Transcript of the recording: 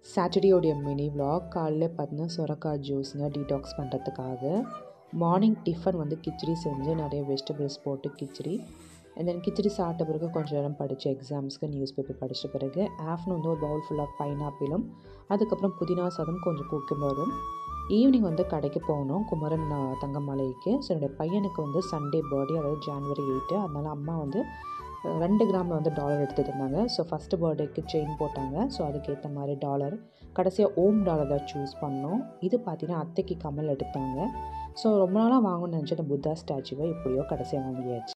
சாட்டர்டேயோடைய mini vlog காலையில் பார்த்தீங்கன்னா சொரக்காய் ஜூஸுங்க டீடாக்ஸ் பண்ணுறதுக்காக மார்னிங் டிஃபன் வந்து கிச்சடி செஞ்சு நிறைய வெஜிடபிள்ஸ் போட்டு கிச்சடி அண்ட் தென் கிச்சடி சாப்பிட்ட பிறகு கொஞ்சம் நேரம் படித்த எக்ஸாம்ஸ்க்கு நியூஸ் பேப்பர் படித்த பிறகு ஆஃப்டர்நூன் வந்து ஒரு பவுல் ஃபுல்லாக பைனாப்பிளும் அதுக்கப்புறம் புதினா சாதம் கொஞ்சம் குக்கும்பரும் ஈவினிங் வந்து கடைக்கு போகணும் குமரன் அஹ், தங்கமலைக்கு ஸோ என்னுடைய பையனுக்கு வந்து சண்டே பர்த்டே அதாவது ஜான்வரி எயிட்டு அதனால் அம்மா வந்து அஹ், ரெண்டு கிராமில் வந்து டாலர் எடுத்துகிட்டு இருந்தாங்க ஸோ ஃபஸ்ட்டு பர்த்டேக்கு செயின் போட்டாங்க ஸோ அதுக்கேற்ற மாதிரி டாலர் கடைசியாக ஓம் டாலர் தான் சூஸ் பண்ணோம் இது பார்த்தீங்கன்னா அத்தைக்கு கமல் எடுத்தாங்க ஸோ ரொம்ப நாளாக வாங்கணும்னு நினச்ச அந்த புத்தா ஸ்டாச்சுவை எப்படியோ கடைசியாக வாங்கியாச்சு